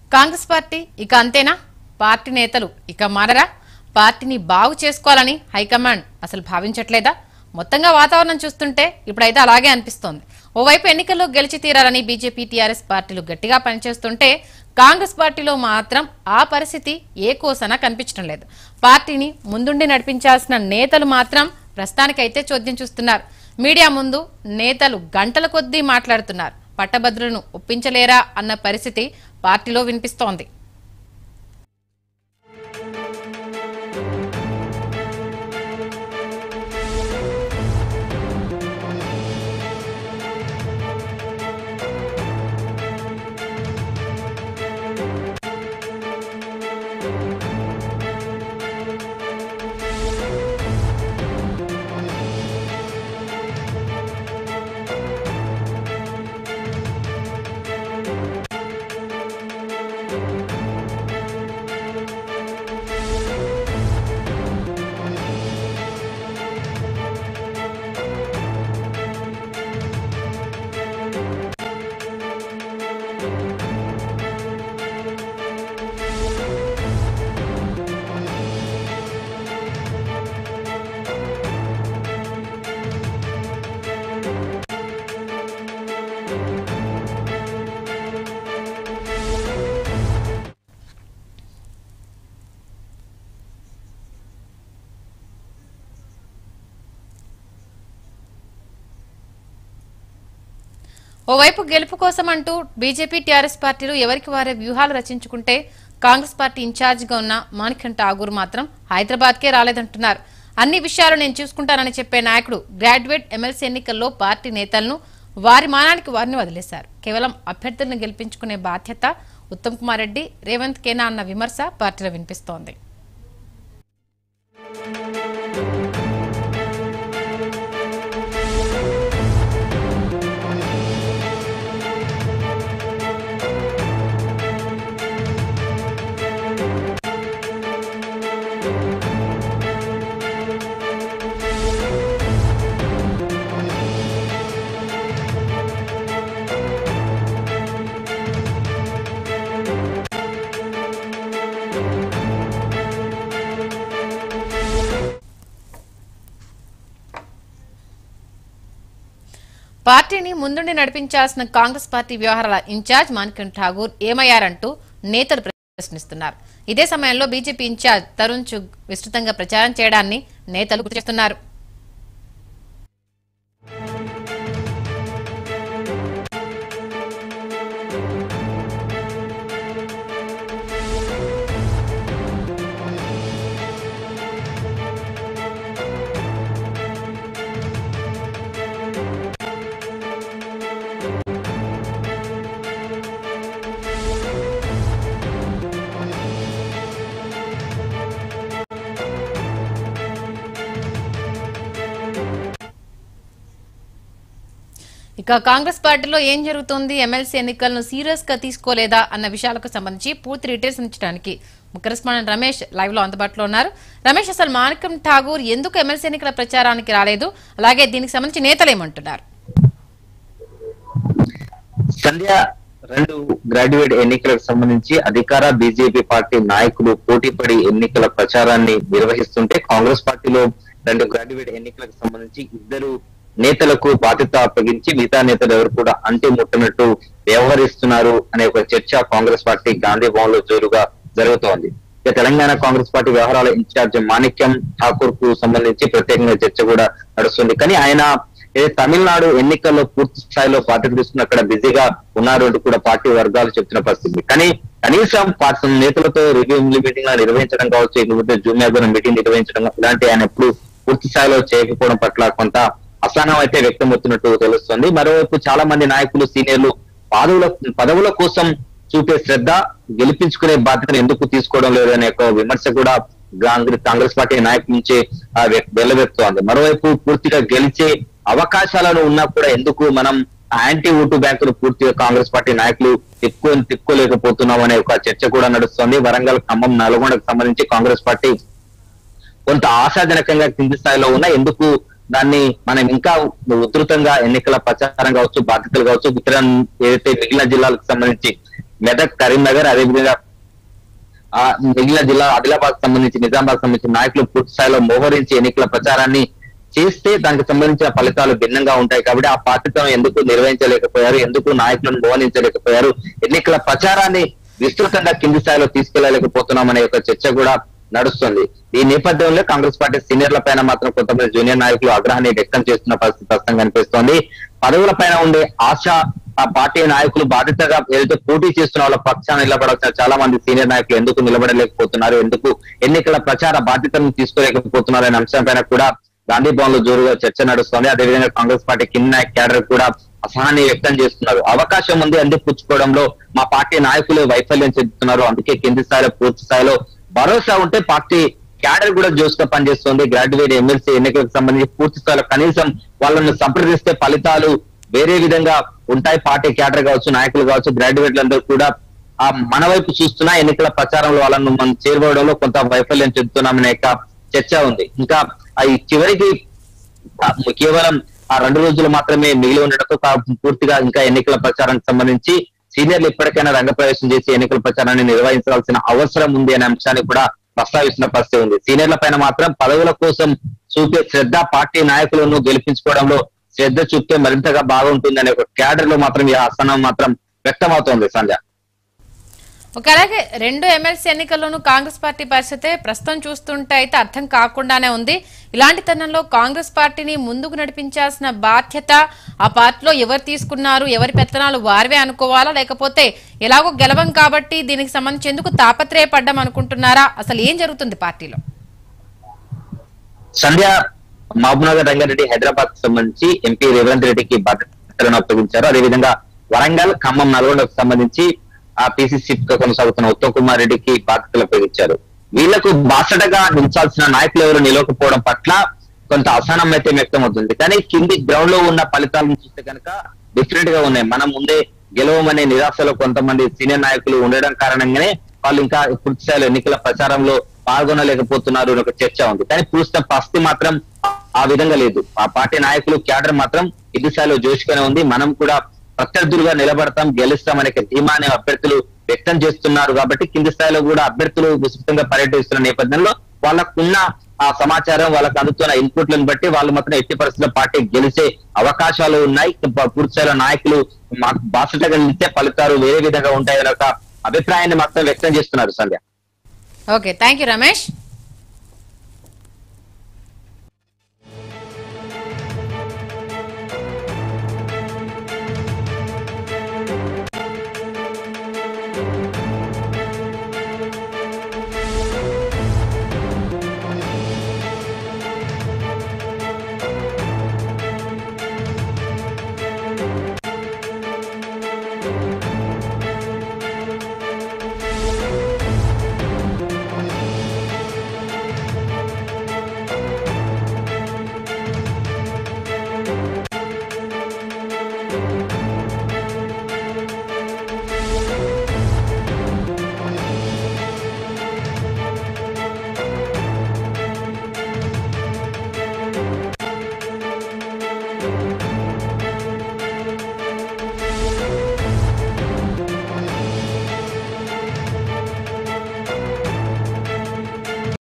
Congress party ఇక అంతేనా party నేతలు ఇక మారరా పార్టీని బాగు చేసుకోవాలని హైకమాండ్ అసలు భావించట్లేదా మొత్తంగా వాతావరణం చూస్తుంటే ఇప్పుడైతే అలాగే అనిపిస్తోంది ఓవైపు ఎన్నికల్లో గెలిచి తీరాలని బీజేపీ టీఆర్ఎస్ పార్టీలు గట్టిగా పనిచేస్తుంటే కాంగ్రెస్ పార్టీలో మాత్రం ఆ పరిస్థితి ఏ కోసన కనిపించడం లేదు పార్టీని ముందుండి నడిపించాల్సిన నేతలు మాత్రం ప్రస్తుతానికైతే చోద్యం చూస్తున్నారు మీడియా ముందు నేతలు గంటల కొద్దీ మాట్లాడుతున్నారు పట్టభద్రులను ఒప్పించలేరా అన్న పరిస్థితి పార్టీలో వినిపిస్తోంది ఓవైపు గెలుపు కోసం అంటూ బీజేపీ టీఆర్ఎస్ పార్టీలు ఎవరికి వారే వ్యూహాలు రచించుకుంటే కాంగ్రెస్ పార్టీ ఇన్ఛార్జిగా ఉన్న మాణిక్యం ఠాగూర్ మాత్రం హైదరాబాద్కే రాలేదంటున్నారు అన్ని విషయాలు నేను చూసుకుంటానని చెప్పే నాయకుడు గ్రాడ్యుయేట్ ఎమ్మెల్సీ ఎన్నికల్లో పార్టీ నేతలను వారి మానానికి వారిని వదిలేశారు కేవలం అభ్యర్థులను గెలిపించుకునే బాధ్యత ఉత్తమ్ కుమార్ రెడ్డి రేవంత్ కేనా అన్న విమర్శ పార్టీలో వినిపిస్తోంది పార్టీని ముందుండి నడిపించాల్సిన కాంగ్రెస్ పార్టీ వ్యవహారాల ఇన్ఛార్జ్ మాణిక్యం ఠాగూర్ ఏమయ్యారంటూ నేతలు ప్రశ్నిస్తున్నారు ఇదే సమయంలో బీజేపీ ఇన్ఛార్జ్ తరుణ్ చుగ్ విస్తృతంగా ప్రచారం చేయడాన్ని నేతలు గుర్తు చేస్తున్నారు ఇక కాంగ్రెస్ పార్టీలో ఏం జరుగుతోంది ఎమ్మెల్సీ ఎన్నికలను సీరియస్ గా తీసుకోలేదా అన్న విషయాలకు సంబంధించి పూర్తి డీటెయిల్స్ ఇచ్చడానికి కరెస్పాండెంట్ రమేష్ లైవ్ లో అందుబాటులో ఉన్నారు రమేష్ అసలు మాణిక్యం ఠాగూర్ ఎందుకు ఎమ్మెల్సీ ఎన్నికల ప్రచారానికి రాలేదు అలాగే దీనికి సంబంధించి నేతలు ఏమంటున్నారు సంధ్య రెండు గ్రాడ్యుయేట్ ఎన్నికలకు సంబంధించి అధికార బీజేపీ పార్టీ నాయకులు పోటీపడి ఎన్నికల ప్రచారాన్ని నిర్వహిస్తుంటే కాంగ్రెస్ పార్టీలో రెండు గ్రాడ్యుయేట్ ఎన్నికలకు సంబంధించి ఇద్దరు నేతలకు బాధ్యత అప్పగించి మిగతా నేతలు ఎవరు కూడా అంటి ముట్టనట్టు వ్యవహరిస్తున్నారు అనే ఒక చర్చ కాంగ్రెస్ పార్టీ గాంధీ భవన్ లో జోరుగా జరుగుతోంది ఇక తెలంగాణ కాంగ్రెస్ పార్టీ వ్యవహారాల ఇన్ఛార్జ్ మాణిక్యం ఠాకూర్ కు సంబంధించి ప్రత్యేకంగా చర్చ కూడా నడుస్తుంది కానీ ఆయన ఏ తమిళనాడు ఎన్నికల్లో పూర్తి స్థాయిలో బాధ్యత తీసుకుని అక్కడ బిజీగా ఉన్నారు అంటూ కూడా పార్టీ వర్గాలు చెప్తున్న పరిస్థితి కానీ కనీసం పార్టీ నేతలతో రివ్యూ మీటింగ్ నిర్వహించడం కావచ్చు లేకపోతే జూమ్ యాప్ మీటింగ్ నిర్వహించడం ఇలాంటి ఆయన ఎప్పుడు పూర్తి స్థాయిలో చేయకపోవడం పట్ల కొంత అసహనం అయితే వ్యక్తమవుతున్నట్టు తెలుస్తుంది మరోవైపు చాలా మంది నాయకులు సీనియర్లు పదవుల పదవుల కోసం చూపే శ్రద్ధ గెలిపించుకునే బాధ్యతను ఎందుకు తీసుకోవడం లేదు అనే ఒక విమర్శ కూడా కాంగ్రెస్ కాంగ్రెస్ పార్టీ నాయకుల నుంచి ఆ, వ్యక్- వెల్లవెత్తుతోంది మరోవైపు పూర్తిగా గెలిచే అవకాశాలను ఉన్నా కూడా ఎందుకు మనం యాంటీ ఓటు బ్యాంకును పూర్తిగా కాంగ్రెస్ పార్టీ నాయకులు ఎక్కువ తిప్పుకోలేకపోతున్నాం అనే ఒక చర్చ కూడా నడుస్తోంది వరంగల్ ఖమ్మం నల్గొండకు సంబంధించి కాంగ్రెస్ పార్టీ కొంత ఆశాజనకంగా కింది స్థాయిలో ఉన్నా ఎందుకు దాన్ని మనం ఇంకా ఉధృతంగా ఎన్నికల ప్రచారం కావచ్చు బాధ్యతలు కావచ్చు ఇతర ఏదైతే మిగిలిన జిల్లాలకు సంబంధించి మెదక్ కరీంనగర్ అదేవిధంగా ఆ మిగిలిన జిల్లా ఆదిలాబాద్ సంబంధించి నిజామాబాద్ సంబంధించిన నాయకులు పూర్తి స్థాయిలో మోహరించి ఎన్నికల ప్రచారాన్ని చేస్తే దానికి సంబంధించిన ఫలితాలు భిన్నంగా ఉంటాయి కాబట్టి ఆ పార్టీతో ఎందుకు నిర్వహించలేకపోయారు ఎందుకు నాయకులను మోహరించలేకపోయారు ఎన్నికల ప్రచారాన్ని విస్తృతంగా కింది స్థాయిలో తీసుకెళ్లలేకపోతున్నామనే ఒక చర్చ కూడా నడుస్తుంది ఈ నేపథ్యంలో కాంగ్రెస్ పార్టీ సీనియర్ల పైన మాత్రం కొంతమంది జూనియర్ నాయకులు ఆగ్రహాన్ని వ్యక్తం చేస్తున్న పరిస్థితి స్పష్టంగా కనిపిస్తోంది పదవుల పైన ఉండే ఆశ ఆ పార్టీ నాయకులు బాధ్యతగా ఏదైతే పోటీ చేస్తున్న వాళ్ళ పక్షాన నిలబడాల్సిన చాలా మంది సీనియర్ నాయకులు ఎందుకు నిలబడలేకపోతున్నారు ఎందుకు ఎన్నికల ప్రచార బాధ్యతను తీసుకోలేకపోతున్నారు అనే అంశంపైన కూడా గాంధీ భవన్ లో జోరుగా చర్చ నడుస్తోంది అదేవిధంగా కాంగ్రెస్ పార్టీ కింద నాయక్ క్యాడర్ కూడా అసహనాన్ని వ్యక్తం చేస్తున్నారు అవకాశం ఉంది అందిపుచ్చుకోవడంలో మా పార్టీ నాయకులు వైఫల్యం చెందుతున్నారు అందుకే కింది స్థాయిలో పూర్తి స్థాయిలో భరోసా ఉంటే పార్టీ క్యాడర్ కూడా జోస్గా పనిచేస్తుంది గ్రాడ్యుయేట్ ఎమ్మెల్సీ ఎన్నికలకు సంబంధించి పూర్తి స్థాయిలో కనీసం వాళ్ళని సంప్రదిస్తే ఫలితాలు వేరే విధంగా ఉంటాయి పార్టీ క్యాడర్ కావచ్చు నాయకులు కావచ్చు గ్రాడ్యుయేట్లందరూ కూడా ఆ మన వైపు చూస్తున్నా ఎన్నికల ప్రచారంలో వాళ్ళను మనం చేరుకోవడంలో కొంత వైఫల్యం చెందుతున్నామనే యొక్క చర్చ ఉంది ఇంకా ఆ ఈ చివరికి ఆ కేవలం ఆ రెండు రోజులు మాత్రమే మిగిలి ఉండడంతో తా- పూర్తిగా ఇంకా ఎన్నికల ప్రచారానికి సంబంధించి సీనియర్లు ఇప్పటికైనా రంగప్రవేశం చేసి ఎన్నికల ప్రచారాన్ని నిర్వహించాల్సిన అవసరం ఉంది అనే అంశాన్ని కూడా ప్రస్తావిస్తున్న పరిస్థితి ఉంది సీనియర్ల పైన మాత్రం పదవుల కోసం చూపే శ్రద్ధ పార్టీ నాయకులను గెలిపించుకోవడంలో శ్రద్ధ చూపితే మరింతగా బాగుంటుంది అనే ఒక క్యాడర్ లో మాత్రం ఈ అసహనం మాత్రం వ్యక్తమవుతోంది సంధ్య ఒక అలాగే రెండు ఎమ్మెల్సీ ఎన్నికల్లోనూ కాంగ్రెస్ పార్టీ పరిస్థితే ప్రస్తుతం చూస్తుంటే అయితే అర్థం కాకుండానే ఉంది ఇలాంటి తరుణంలో కాంగ్రెస్ పార్టీని ముందుకు నడిపించాల్సిన బాధ్యత ఆ పార్టీలో ఎవరు తీసుకున్నారు ఎవరి పెత్తనాలు వారివే అనుకోవాలా లేకపోతే ఎలాగో గెలవం కాబట్టి దీనికి సంబంధించి ఎందుకు తాపత్రయపడ్డం అనుకుంటున్నారా అసలు ఏం జరుగుతుంది పార్టీలో సంధ్య మహబూబ్నగర్ రంగారెడ్డి హైదరాబాద్ కు సంబంధించి ఎంపీ రేవంత్ రెడ్డికి బాధ్యతలను అప్పగించారు అదేవిధంగా వరంగల్ ఖమ్మం నల్గొండకు సంబంధించి ఆ పిసిసి గా కొనసాగుతున్న ఉత్తమ్ కుమార్ రెడ్డికి బాధ్యతలు అప్పగించారు వీళ్లకు బాసటగా నిలిచాల్సిన నాయకులు ఎవరు నిలవకపోవడం పట్ల కొంత అసహనం అయితే వ్యక్తం అవుతుంది కానీ కింది గ్రౌండ్ లో ఉన్న ఫలితాలను చూస్తే కనుక డిఫరెంట్ గా ఉన్నాయి మనం ముందే గెలవమనే నిరాశలో కొంతమంది సీనియర్ నాయకులు ఉండడం కారణంగానే వాళ్ళు ఇంకా పూర్తి స్థాయిలో ఎన్నికల ప్రచారంలో పాల్గొనలేకపోతున్నారు అని ఒక చర్చ ఉంది కానీ పూర్తి పరిస్థితి మాత్రం ఆ విధంగా లేదు ఆ పార్టీ నాయకులు క్యాడర్ మాత్రం ఇది స్థాయిలో జోష్గానే ఉంది మనం కూడా ప్రత్యర్థులుగా నిలబడతాం గెలుస్తాం అనే ఒక ధీమాని అభ్యర్థులు వ్యక్తం చేస్తున్నారు కాబట్టి కింది స్థాయిలో కూడా అభ్యర్థులు విస్తృతంగా పర్యటిస్తున్న నేపథ్యంలో వాళ్ళకున్న ఆ సమాచారం వాళ్ళకు అందుతున్న ఇన్పుట్లను బట్టి వాళ్ళు మాత్రం ఎట్టి పరిస్థితుల్లో పార్టీ గెలిచే అవకాశాలు ఉన్నాయి ప- పూర్తి స్థాయిలో నాయకులు మాకు బాధ్యతగా నిలిచే ఫలితాలు వేరే విధంగా ఉంటాయని ఒక అభిప్రాయాన్ని మాత్రం వ్యక్తం చేస్తున్నారు Sandhya okay thank you Ramesh